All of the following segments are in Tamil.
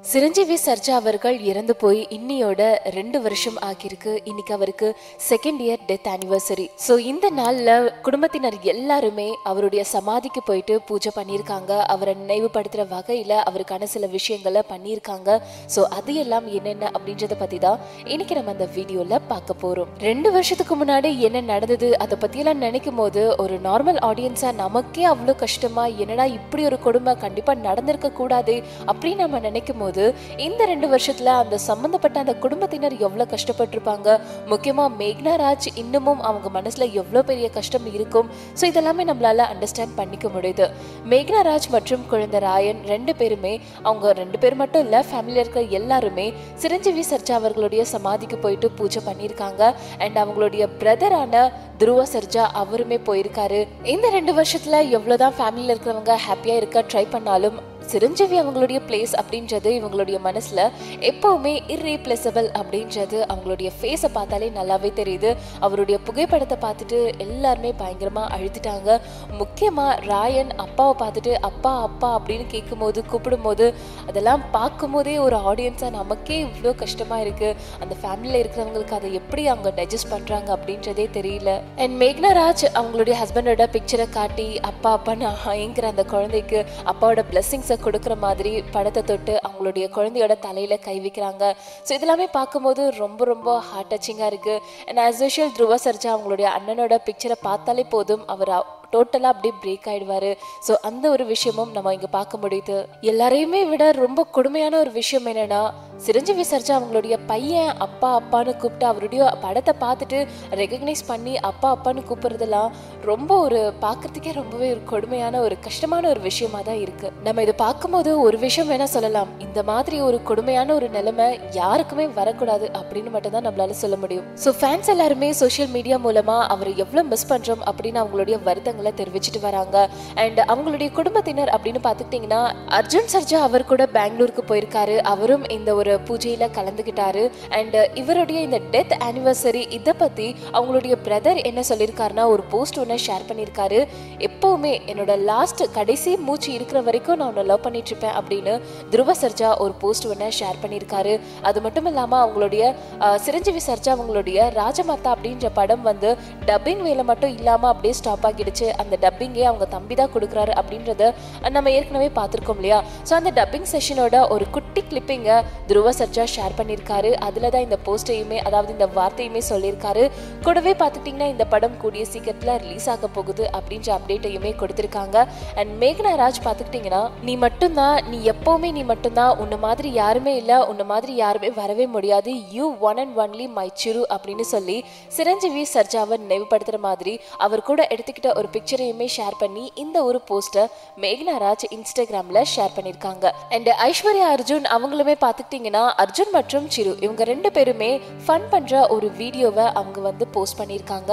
சிரஞ்சீவி சர்ஜா அவர்கள் இறந்து போய் இன்னியோட ரெண்டு வருஷம் ஆகியிருக்கு இன்னைக்கு அவருக்கு second year death anniversary so இந்த நாளில் குடும்பத்தினர் எல்லாருமே அவருடைய சமாதிக்கு போயிட்டு பூஜை பண்ணியிருக்காங்க அவரை நினைவுபடுத்துகிற வகையில் அவருக்கான சில விஷயங்களை பண்ணியிருக்காங்க ஸோ அது எல்லாம் என்னென்ன அப்படின்றத பற்றி தான் இன்னைக்கு நம்ம அந்த வீடியோவில் பார்க்க போகிறோம் ரெண்டு வருஷத்துக்கு முன்னாடி என்ன நடந்தது அதை பற்றியெல்லாம் நினைக்கும் போது ஒரு நார்மல் ஆடியன்ஸாக நமக்கே அவ்வளோ கஷ்டமா என்னடா இப்படி ஒரு கொடுமை கண்டிப்பாக நடந்திருக்க கூடாது அப்படின்னு நம்ம நினைக்கும் போது இந்த ரெண்டு வருஷத்துல அந்த சம்பந்தப்பட்ட அந்த குடும்பத்தினர் எவ்வளவு கஷ்டப்பட்டிருப்பாங்க முக்கியமா மேக்னா ராஜ் இன்னமும் அவங்க மனசுல எவ்வளவு பெரிய கஷ்டம் இருக்கும் ஸோ இதெல்லாமே நம்மளால அண்டர்ஸ்டாண்ட் பண்ணிக்க முடியுது மேக்னா ராஜ் மற்றும் குழந்தை ராயன் ரெண்டு பேருமே அவங்க ரெண்டு பேர் மட்டும் இல்ல ஃபேமிலியில் இருக்க எல்லாருமே சிரஞ்சீவி சர்ஜா அவர்களுடைய சமாதிக்கு போயிட்டு பூஜை பண்ணியிருக்காங்க அண்ட் அவங்களுடைய பிரதரான துருவ சர்ஜா அவருமே போயிருக்காரு இந்த ரெண்டு வருஷத்துல எவ்வளவுதான் ஃபேமிலியில் இருக்கிறவங்க ஹாப்பியா இருக்க ட்ரை பண்ணாலும் சிரஞ்சீவி அவங்களுடைய பிளேஸ் அப்படின்றது இவங்களுடைய மனசுல எப்பவுமே இர்ரீப்ளேசபிள் அப்படின்றது அவங்களுடைய ஃபேஸை பார்த்தாலே நல்லாவே தெரியுது அவருடைய புகைப்படத்தை பார்த்துட்டு எல்லாருமே பயங்கரமா அழுதுட்டாங்க முக்கியமா ராயன் அப்பாவை பார்த்துட்டு அப்பா அப்பா அப்படின்னு கேட்கும்போது கூப்பிடும்போது அதெல்லாம் பார்க்கும்போதே ஒரு ஆடியன்ஸா நமக்கே இவ்வளோ கஷ்டமா இருக்கு அந்த ஃபேமிலியில் இருக்கிறவங்களுக்கு அதை எப்படி அவங்க டைஜஸ்ட் பண்றாங்க அப்படின்றதே தெரியல அண்ட் மேக்னராஜ் அவங்களுடைய ஹஸ்பண்டோட பிக்சரை காட்டி அப்பா அப்பான்னு ஏங்குற அந்த குழந்தைக்கு அப்பாவோட பிளெஸ்ஸிங்ஸை கொடுக்குற மாதிரி படத்தை தொட்டு அவங்களுடைய குழந்தையோட தலையில கை வைக்கிறாங்க ஸோ இதெல்லாமே பார்க்கும்போது ரொம்ப ரொம்ப ஹார்ட் டச்சிங்காக இருக்கு and as usual Dhruva Sarja அவங்களுடைய அண்ணனோட பிக்சரை பார்த்தாலே போதும் அவர் டோட்டலாக அப்படியே பிரேக் ஆயிடுவாரு ஸோ அந்த ஒரு விஷயமும் நம்ம இங்கே பார்க்க முடியுது எல்லாரையுமே விட ரொம்ப கொடுமையான ஒரு விஷயம் என்னன்னா சிரஞ்சீவி சர்ஜா அவங்களுடைய பையன் அப்பா அப்பான்னு கூப்பிட்டு அவருடைய படத்தை பார்த்துட்டு ரெகக்னைஸ் பண்ணி அப்பா அப்பான்னு கூப்பிடுறதெல்லாம் ரொம்ப ஒரு பார்க்கறதுக்கே ரொம்பவே ஒரு கொடுமையான ஒரு கஷ்டமான ஒரு விஷயமா தான் இருக்கு நம்ம இதை பார்க்கும்போது ஒரு விஷயம் வேணா சொல்லலாம் இந்த மாதிரி ஒரு கொடுமையான ஒரு நிலைமை யாருக்குமே வரக்கூடாது அப்படின்னு மட்டும் தான் நம்மளால சொல்ல முடியும் ஸோ ஃபேன்ஸ் எல்லாருமே சோஷியல் மீடியா மூலமா அவர் எவ்வளவு மிஸ் பண்றோம் அப்படின்னு அவங்களுடைய வருத்தங்களை தெரிவிச்சிட்டு வராங்க அண்ட் அவங்களுடைய குடும்பத்தினர் அப்படின்னு பார்த்துக்கிட்டிங்கன்னா அர்ஜுன் சர்ஜா அவர் கூட பெங்களூருக்கு போயிருக்காரு அவரும் இந்த ஒரு பூஜையில கலந்துக்கிட்டாரு அண்ட் இவருடைய இந்த டெத் ஆனிவர்சரி இதை பத்தி அவங்களுடைய பிரதர் என்ன சொல்லியிருக்காருன்னா ஒரு போஸ்ட் ஒன்று ஷேர் பண்ணியிருக்காரு எப்பவுமே என்னோட லாஸ்ட் கடைசி மூச்சு இருக்கிற வரைக்கும் நான் உன்னை லவ் பண்ணிட்டு இருப்பேன் அப்படின்னு துருவ சர்ஜா ஒரு போஸ்ட் ஒன்று ஷேர் பண்ணியிருக்காரு அது மட்டும் இல்லாமல் அவங்களுடைய அஹ், சிரஞ்சீவி சர்ஜா அவங்களுடைய ராஜமாதா அப்படின்ற படம் வந்து டப்பிங் வேலை மட்டும் இல்லாமல் அப்படியே ஸ்டாப் ஆகிடுச்சு அந்த டப்பிங்கே அவங்க தம்பி தான் கொடுக்குறாரு அப்படின்றத நம்ம ஏற்கனவே பார்த்துருக்கோம் இல்லையா ஸோ அந்த டப்பிங் செஷனோட ஒரு குட்டி கிளிப்பிங்கை துருவ சர்ஜா ஷேர் பண்ணியிருக்காரு அதில் தான் இந்த போஸ்டையுமே அதாவது இந்த வார்த்தையுமே சொல்லியிருக்காரு கூடவே பார்த்துட்டிங்கன்னா இந்த படம் கூடிய சீக்கிரத்தில் ரிலீஸ் ஆக போகுது அப்படின்ற அப்டேட்டையுமே கொடுத்துருக்காங்க அண்ட் மேகனா ராஜ் பார்த்துக்கிட்டிங்கன்னா நீ மட்டும்தான் நீ எப்போவுமே நீ மட்டும்தான் உன்னை மாதிரி யாருமே இல்லை உன்னை மாதிரி யாருமே வரவே முடியாது you one and only my Chiru அப்படின்னு சொல்லி சிரஞ்சீவி சர்ஜாவை நினைவுபடுத்துகிற மாதிரி அவர் கூட எடுத்துக்கிட்ட ஒரு பிக்சரையுமே ஷேர் பண்ணி இந்த ஒரு போஸ்டர் மேகனா ராஜ் இன்ஸ்டாகிராமில் ஷேர் பண்ணியிருக்காங்க அண்ட் ஐஸ்வர்யா அர்ஜுன் அவங்களுமே பார்த்துக்கிட்டிங்கன்னா அர்ஜுன் மற்றும் சிரு இவங்க ரெண்டு பேருமே ஃபன் பண்ணுற ஒரு வீடியோவை அவங்க வந்து போஸ்ட் பண்ணியிருக்காங்க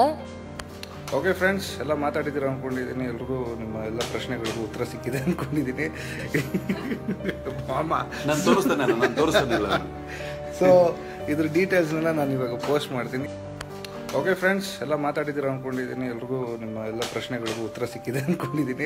ಓಕೆ ಫ್ರೆಂಡ್ಸ್ ಎಲ್ಲ ಮಾತಾಡಿದ್ದೀರ ಅಂದ್ಕೊಂಡಿದ್ದೀನಿ ಎಲ್ರಿಗೂ ನಿಮ್ಮ ಎಲ್ಲ ಪ್ರಶ್ನೆಗಳಿಗೂ ಉತ್ತರ ಸಿಕ್ಕಿದೆ ಅಂದ್ಕೊಂಡಿದ್ದೀನಿ ಮಾಮ ನಾನು ತೋರಿಸ್ತೇನೆ ನಾನು ತೋರಿಸ್ತೇನಿಲ್ಲ ಸೊ ಇದ್ರ ಡೀಟೇಲ್ಸ್ನೆಲ್ಲ ನಾನು ಇವಾಗ ಪೋಸ್ಟ್ ಮಾಡ್ತೀನಿ ಓಕೆ ಫ್ರೆಂಡ್ಸ್ ಎಲ್ಲ ಮಾತಾಡಿದ್ದೀರ ಅಂದ್ಕೊಂಡಿದ್ದೀನಿ ಎಲ್ರಿಗೂ ನಿಮ್ಮ ಎಲ್ಲ ಪ್ರಶ್ನೆಗಳಿಗೂ ಉತ್ತರ ಸಿಕ್ಕಿದೆ ಅಂದ್ಕೊಂಡಿದ್ದೀನಿ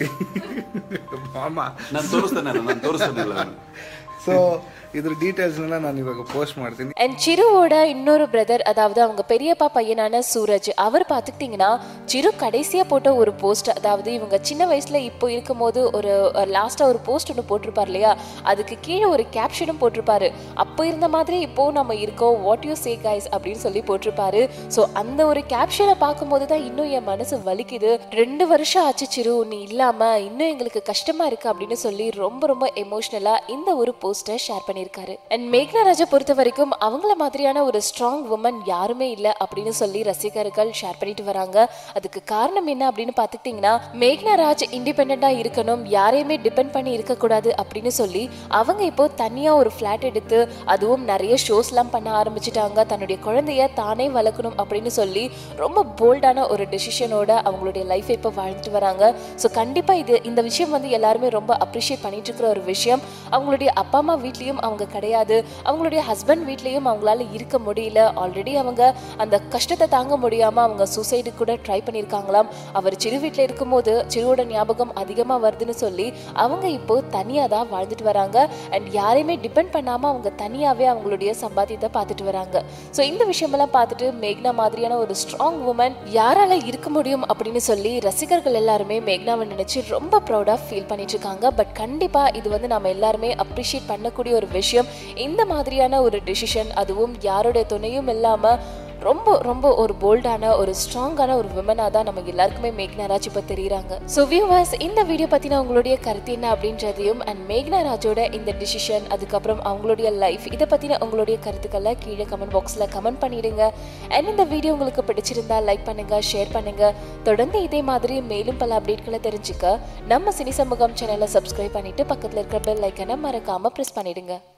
ಮಾಮ ನಾನು ತೋರಿಸ್ತೇನೆ ನಾನು ತೋರಿಸ್ತೇನಿಲ್ಲ ಸೊ ಇದ್ರ ಡೀಟೇಲ್ಸ್ನೆಲ್ಲ ನಾನು ಇವಾಗ ಪೋಸ್ಟ್ ಮಾಡ್ತೀನಿ அண்ட் சிருவோட இன்னொரு பிரதர் அதாவது அவங்க பெரியப்பா பையனான சூரஜ் அவர் பார்த்துக்கிட்டிங்கன்னா சிரு கடைசியாக போட்ட ஒரு போஸ்ட் அதாவது இவங்க சின்ன வயசில் இப்போ இருக்கும்போது ஒரு லாஸ்ட்டாக ஒரு போஸ்ட் ஒன்று போட்டிருப்பார் இல்லையா அதுக்கு கீழே ஒரு கேப்ஷனும் போட்டிருப்பாரு அப்போ இருந்த மாதிரி இப்போ நம்ம இருக்கோம் வாட் யூ சே கைஸ் அப்படின்னு சொல்லி போட்டிருப்பாரு ஸோ அந்த ஒரு கேப்ஷனை பார்க்கும்போது தான் இன்னும் என் மனசு வலிக்குது ரெண்டு வருஷம் ஆச்சு சிரு நீ இல்லாம இன்னும் எங்களுக்கு கஷ்டமா இருக்கு அப்படின்னு சொல்லி ரொம்ப ரொம்ப எமோஷ்னலா இந்த ஒரு போஸ்டர் ஷேர் பண்ணியிருக்காரு அண்ட் மேக்னா ராஜா பொறுத்த வரைக்கும் அவங்கள மாதிரியான ஒரு ஸ்ட்ராங் உமன் யாருமே இல்லை அப்படின்னு சொல்லி ரசிகர்கள் ஷேர் பண்ணிட்டு வராங்க அதுக்கு காரணம் என்ன அப்படின்னு பார்த்துக்கிட்டிங்கன்னா மேக்னா ராஜ் இண்டிபெண்டா இருக்கணும் யாரையுமே டிபெண்ட் பண்ணி இருக்கக்கூடாது அப்படின்னு சொல்லி அவங்க இப்போ தனியா ஒரு ஃபிளாட் எடுத்து அதுவும் நிறைய ஷோஸ்லாம் பண்ண ஆரம்பிச்சிட்டாங்க தன்னுடைய குழந்தைய தானே வளர்க்கணும் அப்படின்னு சொல்லி ரொம்ப போல்டான ஒரு டெசிஷனோட அவங்களுடைய லைஃப்பை இப்போ வாழ்ந்துட்டு வராங்க ஸோ கண்டிப்பாக இது இந்த விஷயம் வந்து எல்லாருமே ரொம்ப அப்ரிஷியேட் பண்ணிட்டு இருக்கிற ஒரு விஷயம் அவங்களுடைய அப்பா அம்மா வீட்லேயும் அவங்க கிடையாது அவங்களுடைய ஹஸ்பண்ட் வீட்லேயும் அவங்களால இருக்க முடியல ஆல்ரெடி அவங்க அந்த கஷ்டத்தை தாங்க முடியாம அவங்க சூசைடு கூட ட்ரை பண்ணியிருக்காங்களாம் அவர் சிறு வீட்டில் இருக்கும்போது சிறுவோட ஞாபகம் அதிகமாக வருதுன்னு சொல்லி அவங்க இப்போ தனியாக தான் வாழ்ந்துட்டு வராங்க அண்ட் யாரையுமே டிபெண்ட் பண்ணாமல் அவங்க தனியாகவே அவங்களுடைய சம்பாத்தியத்தை பார்த்துட்டு வராங்க ஸோ இந்த விஷயமெல்லாம் பார்த்துட்டு மேக்னா மாதிரியான ஒரு ஸ்ட்ராங் உமன் யாரால இருக்க முடியும் அப்படின்னு சொல்லி ரசிகர்கள் எல்லாருமே மேக்னாவை நினைச்சு ரொம்ப ப்ரௌடாக ஃபீல் பண்ணிட்டு இருக்காங்க பட் கண்டிப்பாக இது வந்து நம்ம எல்லாருமே அப்ரிஷியேட் பண்ணக்கூடிய ஒரு விஷயம் இந்த மாதிரியான ஒரு டெசிஷன் அதுவும் யாருடைய துணையும் இல்லாமல் ரொம்ப ரொம்ப ஒரு போல்டான ஒரு ஸ்ட்ராங்கான ஒரு விமனாக தான் நம்ம எல்லாருக்குமே மேக்னா ராஜ் இப்போ தெரியுறாங்க ஸோ வியூவர்ஸ் இந்த வீடியோ பற்றின உங்களுடைய கருத்து என்ன அப்படின்றதையும் அண்ட் மேக்னா ராஜோட இந்த டிசிஷன் அதுக்கப்புறம் அவங்களுடைய லைஃப் இதை பற்றின உங்களுடைய கருத்துக்களை கீழே கமெண்ட் பாக்ஸில் கமெண்ட் பண்ணிடுங்க அண்ட் இந்த வீடியோ உங்களுக்கு பிடிச்சிருந்தா லைக் பண்ணுங்க ஷேர் பண்ணுங்க தொடர்ந்து இதே மாதிரி மேலும் பல அப்டேட்களை தெரிஞ்சுக்க நம்ம சினி சமூகம் சேனலை சப்ஸ்கிரைப் பண்ணிட்டு பக்கத்தில் இருக்கிற பெல் ஐக்கனை மறக்காம ப்ரெஸ் பண்ணிடுங்க